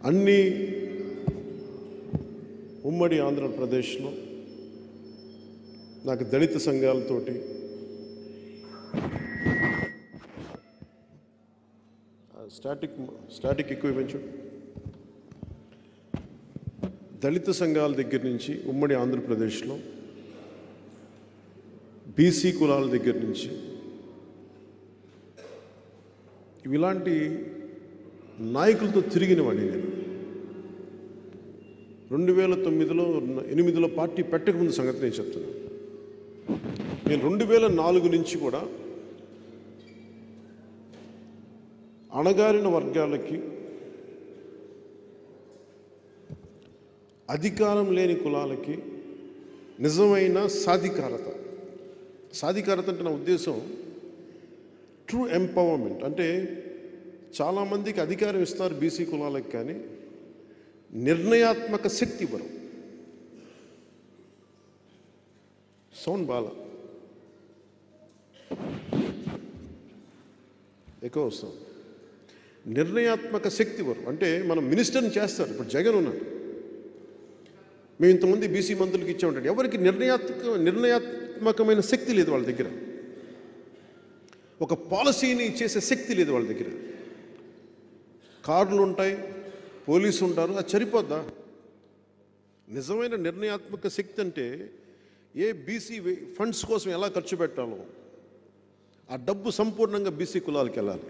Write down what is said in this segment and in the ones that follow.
అన్ని ఉమ్మడి ఆంధ్రప్రదేశ్లో నాకు దళిత సంఘాలతోటి ఆ, స్టాటిక్ స్టాటిక్ ఎక్కువ పెంచు దళిత సంఘాల దగ్గర నుంచి ఉమ్మడి ఆంధ్రప్రదేశ్లో బీసీ కులాల దగ్గర నుంచి ఇలాంటి నాయకులతో తిరిగిన వాడిని నేను రెండు వేల తొమ్మిదిలో ఎనిమిదిలో పార్టీ పెట్టకముందు సంగతి నేను చెప్తున్నాను నేను రెండు వేల నాలుగు నుంచి కూడా అణగారిన వర్గాలకి అధికారం లేని కులాలకి నిజమైన సాధికారత సాధికారత అంటే నా ఉద్దేశం ట్రూ ఎంపవర్మెంట్ అంటే చాలామందికి అధికారం ఇస్తారు బీసీ కులాలకు కానీ నిర్ణయాత్మక శక్తి ఇవ్వరు సౌండ్ బాల ఎక్కువ వస్తుంది నిర్ణయాత్మక శక్తి ఇవ్వరు అంటే మనం మినిస్టర్ని చేస్తారు ఇప్పుడు జగన్ ఉన్నాడు మేము ఇంతమంది బీసీ మంత్రులకు ఇచ్చామంటాడు ఎవరికి నిర్ణయాత్మక నిర్ణయాత్మకమైన శక్తి లేదు వాళ్ళ దగ్గర ఒక పాలసీని చేసే శక్తి లేదు వాళ్ళ దగ్గర కార్లు ఉంటాయి పోలీసు ఉంటారు అది సరిపోద్దా నిజమైన నిర్ణయాత్మక శక్తి అంటే ఏ బీసీ ఫండ్స్ కోసం ఎలా ఖర్చు పెట్టాలో ఆ డబ్బు సంపూర్ణంగా బీసీ కులాలకు వెళ్ళాలి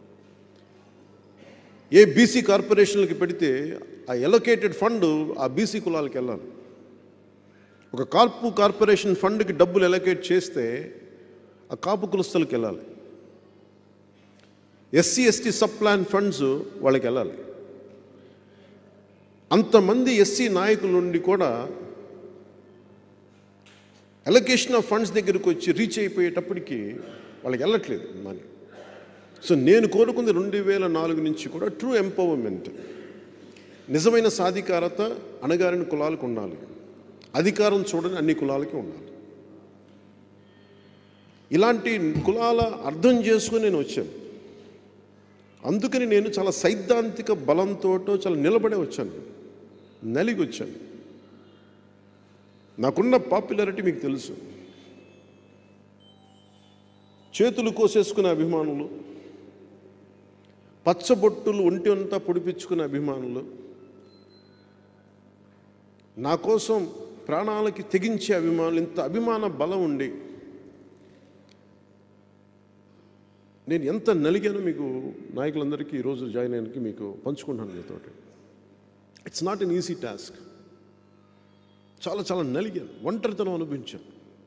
ఏ బీసీ కార్పొరేషన్లకి పెడితే ఆ ఎలొకేటెడ్ ఫండ్ ఆ బీసీ కులాలకు వెళ్ళాలి ఒక కాపు కార్పొరేషన్ ఫండ్కి డబ్బులు ఎలొకేట్ చేస్తే ఆ కాపు కులస్తులకు వెళ్ళాలి SC ST sub plan funds వాళ్ళకి వెళ్ళాలి అంతమంది ఎస్సీ నాయకుల నుండి కూడా ఎలొకేషన్ ఆఫ్ ఫండ్స్ దగ్గరికి వచ్చి రీచ్ అయిపోయేటప్పటికి వాళ్ళకి వెళ్ళట్లేదు మనీ సో నేను కోరుకుంది రెండు వేల నాలుగు నుంచి కూడా ట్రూ ఎంపవర్మెంట్ నిజమైన సాధికారత అణగారిన కులాలకు ఉండాలి అధికారం చూడని అన్ని కులాలకి ఉండాలి ఇలాంటి కులాల అర్థం చేసుకుని నేను వచ్చాను అందుకని నేను చాలా సైద్ధాంతిక బలంతో చాలా నిలబడే వచ్చాను నలిగి వచ్చాను నాకున్న పాపులారిటీ మీకు తెలుసు చేతులు కోసేసుకునే అభిమానులు పచ్చబొట్టులు ఒంటి అంతా పొడిపించుకునే అభిమానులు నా కోసం ప్రాణాలకి తెగించే అభిమానులు ఇంత అభిమాన బలం ఉండి నేను ఎంత నలిగానో మీకు నాయకులందరికీ ఈరోజు జాయిన్ అయినకి మీకు పంచుకుంటాను మీతో it's not an easy task చాలా చాలా నలిగాను ఒంటరితనం అనిపించాను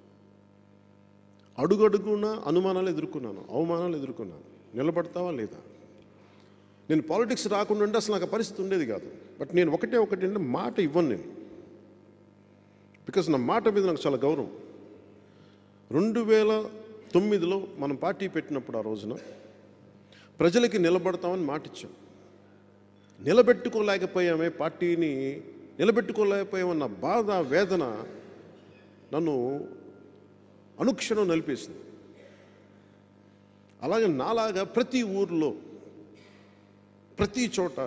అడుగడుగున అనుమానాలు ఎదుర్కొన్నాను అవమానాలు ఎదుర్కొన్నాను నిలబడతావా లేదా నేను పాలిటిక్స్ రాకుండా ఉంటే అసలు నాకు ఆ పరిస్థితి ఉండేది కాదు బట్ నేను ఒకటే ఒకటి అంటే మాట ఇవ్వను నేను బికాస్ నా మాట మీద నాకు చాలా గౌరవం రెండు వేల తొమ్మిదిలో మనం పార్టీ పెట్టినప్పుడు ఆ రోజున ప్రజలకి నిలబడతామని మాట ఇచ్చాం నిలబెట్టుకోలేకపోయామే పార్టీని నిలబెట్టుకోలేకపోయామన్న బాధ వేదన నన్ను అనుక్షణం నలిపేసింది అలాగే నాలాగా ప్రతి ఊర్లో ప్రతి చోట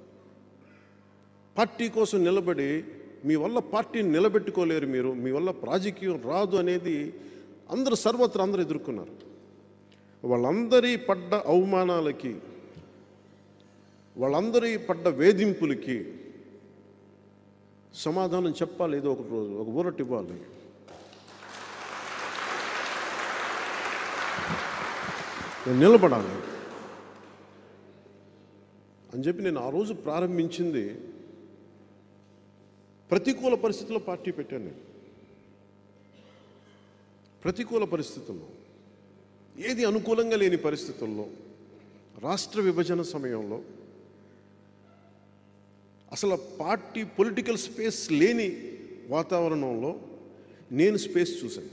పార్టీ కోసం నిలబడి మీ వల్ల పార్టీని నిలబెట్టుకోలేరు మీరు మీ వల్ల రాజకీయం రాదు అనేది అందరూ సర్వత్రా అందరూ ఎదుర్కొన్నారు వాళ్ళందరి పడ్డ అవమానాలకి వాళ్ళందరి పడ్డ వేధింపులకి సమాధానం చెప్పాలి ఏదో ఒక రోజు ఒక ఊరటి ఇవ్వాలి నేను నిలబడాలి అని చెప్పి నేను ఆ రోజు ప్రారంభించింది ప్రతికూల పరిస్థితుల్లో పార్టీ పెట్టాను నేను ప్రతికూల పరిస్థితుల్లో ఏది అనుకూలంగా లేని పరిస్థితుల్లో రాష్ట్ర విభజన సమయంలో అసలు పార్టీ పొలిటికల్ స్పేస్ లేని వాతావరణంలో నేను స్పేస్ చూశాను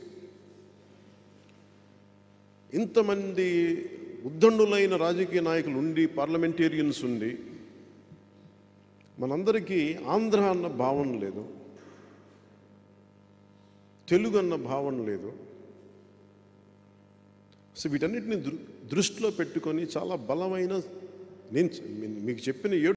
ఇంతమంది ఉద్దండులైన రాజకీయ నాయకులు ఉండి పార్లమెంటేరియన్స్ ఉండి మనందరికీ ఆంధ్ర అన్న భావన లేదు తెలుగు అన్న భావన లేదు సో వీటన్నిటిని దృ దృష్టిలో పెట్టుకొని చాలా బలమైన నేను మీకు చెప్పిన ఏడు